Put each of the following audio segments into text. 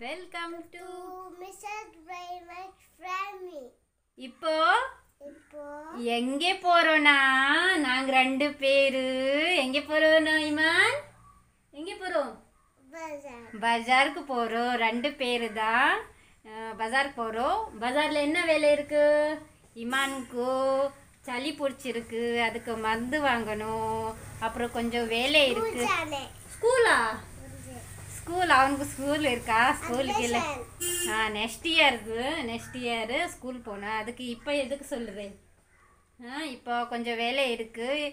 Welcome to to Mrs. Raymond Family. இப்போ இப்போ எங்கே போறோம்னா நாங்க ரெண்டு பேரு எங்க போறோம் இமான் எங்க போறோம் பஜார் பஜாருக்கு போறோம் ரெண்டு பேரு தான் அஹ், பஜாருக்கு போறோம் பஜார்ல என்ன வேலை இருக்கு இமானுக்கு சளி பிடிச்சிருக்கு அதுக்கு மருந்து வாங்கணும் அப்புறம் கொஞ்சம் வேலை இருக்கு பூஜானே ஸ்கூலா ஸ்கூல் அவனுக்கு ஸ்கூல் இருக்கா ஸ்கூலுக்கு இல்லை ஆ நெக்ஸ்ட் இயருக்கு நெக்ஸ்ட் இயரு ஸ்கூல் போனேன் அதுக்கு இப்போ எதுக்கு சொல்லுறேன் ஆ இப்போ கொஞ்சம் வேலை இருக்குது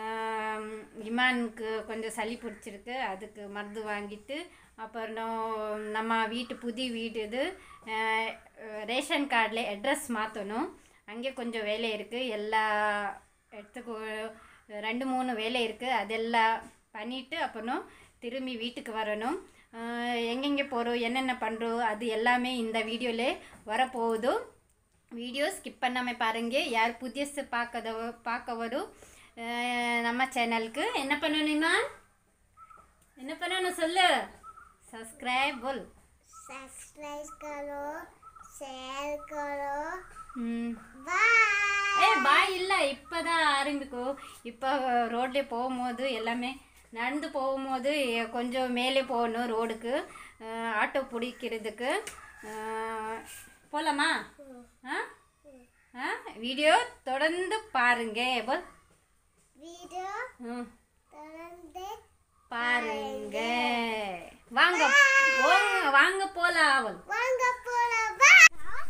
இமானுக்கு கொஞ்சம் சளி பிடிச்சிருக்கு அதுக்கு மருந்து வாங்கிட்டு அப்புறம் நம்ம வீட்டு புது வீடு இது ஆ, ரேஷன் கார்டில் அட்ரஸ் மாற்றணும் அங்கே கொஞ்சம் வேலை இருக்குது எல்லா இடத்துக்கு ரெண்டு மூணு வேலை இருக்குது அதெல்லாம் பண்ணிவிட்டு அப்புறம் திரும்பி வீட்டுக்கு வரணும் ஆஹ் எங்கெங்கே போகிறோம் என்னென்ன பண்ணுறோம் அது எல்லாமே இந்த வீடியோவில் வரப்போகுது வீடியோ ஸ்கிப் பண்ணாமல் பாருங்க யார் புதியசு பார்க்கத பார்க்க வரும் ஆஹ் நம்ம சேனலுக்கு என்ன பண்ணணுமா என்ன பண்ணணும் சொல்லு சப்ஸ்கிரைப் बोल सब्सक्राइब करो शेयर करो ம் बाय ஏ பாய் இல்லை இப்போ தான் ஆரம்பிக்கும் இப்போ ரோட்ல போகும்போது எல்லாமே நடந்து போகும்போது கொஞ்சம் மேலே போகணும் ரோடுக்கு அஹ், ஆட்டோ பிடிக்கிறதுக்கு அஹ், போலாமா ஆ ஆ வீடியோ தொடர்ந்து பாருங்க போல் वीडियो ம் தொடர்ந்து பாருங்க வாங்க வாங்க வாங்க போலாம் அவள் வாங்க போலாம் பாய்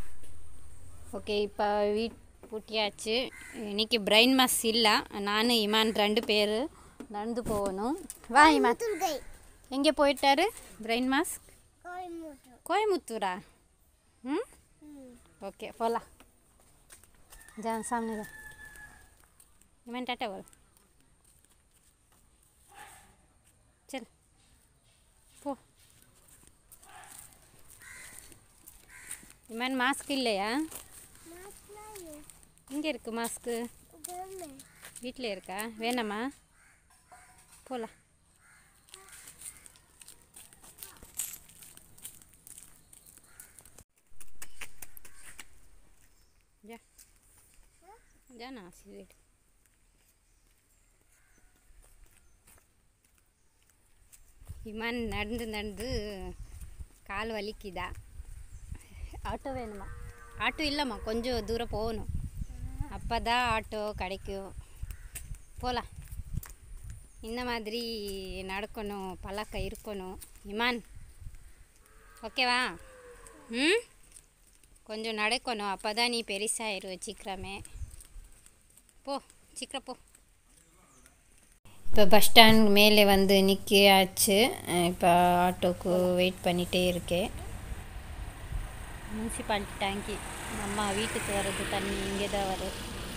ஓகே இப்போ வீட் பூட்டியாச்சு இன்னைக்கு பிரைன் மாஸ் இல்லை நான் இமான் ரெண்டு பேர் நடந்து போகணும் வா இமான் துர்கை எங்கே போயிட்டாரு பிரைன் மாஸ் கோயம்புத்தூர் கோயமுத்தூரா ம் ஓके போகலாம் जा सामने जा इमान टाटा बोल चल போ இமான் மாஸ்க் இல்லையா இங்கே இருக்கு மாஸ்க்கு வீட்டில் இருக்கா வேணாமா போகலாம் जा जाना सीधे இமான் நடந்து நடந்து கால் வலிக்குதா ஆட்டோ வேணுமா ஆட்டோ இல்லைம்மா கொஞ்சம் தூரம் போகணும் அப்போ தான் ஆட்டோ கிடைக்கும் போகலாம் இந்த மாதிரி நடக்கணும் பழக்கம் இருக்கணும் இமான் ஓகேவா ம் கொஞ்சம் நடக்கணும் அப்போ தான் நீ பெருசாயிரும் சீக்கிரமே போ சீக்கிரம் போ இப்போ பஸ் ஸ்டாண்ட் மேலே வந்து நிற்கியாச்சு இப்போ ஆட்டோக்கு வெயிட் பண்ணிகிட்டே இருக்கேன் முனிசிபாலிட்டி டேங்கி அம்மா வீட்டுக்கு வர்றது தண்ணி இங்கே தான் வரும்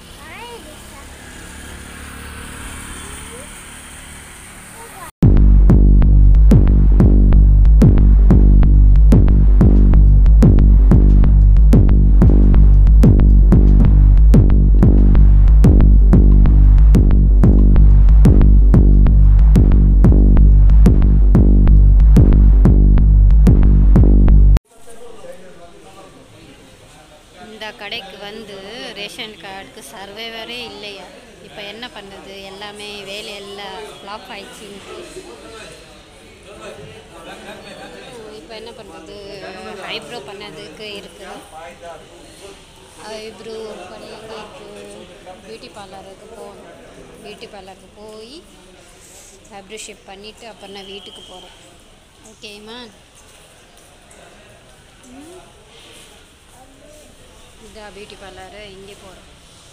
இந்த கடைக்கு வந்து ரேஷன் கார்டுக்கு சர்வேவரே இல்லையா இப்போ என்ன பண்ணுறது எல்லாமே வேலையெல்லாம் ஃப்ளாப் ஆயிடுச்சுன்ட்டு இப்போ என்ன பண்ணுறது ஐப்ரோ பண்ணதுக்கு இருக்குது ஐப்ரோ பண்ணி எங்கே இருக்குது பியூட்டி பார்லருக்கு போகணும் பியூட்டி பார்லருக்கு போய் ஐப்ரோ ஷேப் பண்ணிவிட்டு அப்புறம் நான் வீட்டுக்கு போகிறேன் ஓகேம்மா இதான் பியூட்டி பார்லரு இங்கே போகிறோம்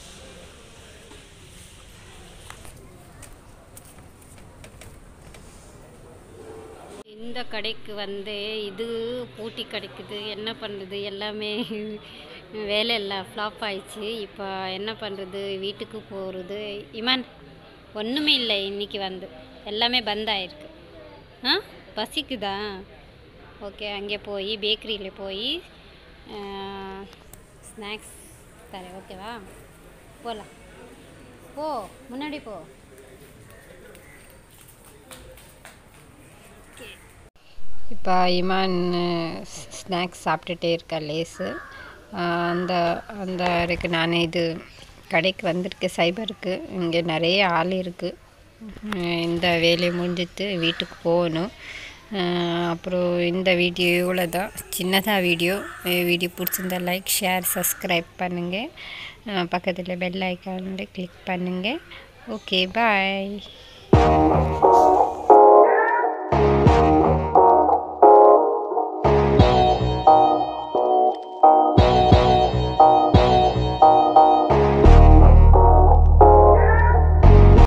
இந்த கடைக்கு வந்து இது பூட்டி கிடைக்குது என்ன பண்ணுறது எல்லாமே வேலை எல்லாம் ஃப்ளாப் ஆயிடுச்சு இப்போ என்ன பண்ணுறது வீட்டுக்கு போகிறது இமான் ஒன்றுமே இல்லை இன்னைக்கு வந்து எல்லாமே பந்த் ஆயிருக்கு ஆ பசிக்குதா ஓகே அங்கே போய் பேக்கரியில் போய் ஸ்நாக்ஸ் தரேன் ஓகேவா போகலாம் போ முன்னாடி போ இப்போ இமான் ஸ்நாக்ஸ் சாப்பிட்டுட்டே இருக்கா லேஸு ஆஹ் அந்த அந்த இருக்கு நான் இது கடைக்கு வந்திருக்கேன் சைபருக்கு இங்கே நிறைய ஆள் இருக்குது இந்த வேலையை முடிஞ்சிட்டு வீட்டுக்கு போகணும் ஆஹ் அப்புறம் இந்த வீடியோ இவ்வளோ தான் சின்னதாக வீடியோ வீடியோ பிடிச்சிருந்தா லைக் ஷேர் சப்ஸ்கிரைப் பண்ணுங்கள் பக்கத்தில் பெல் ஐக்கானில் கிளிக் பண்ணுங்கள் ஓகே பாய்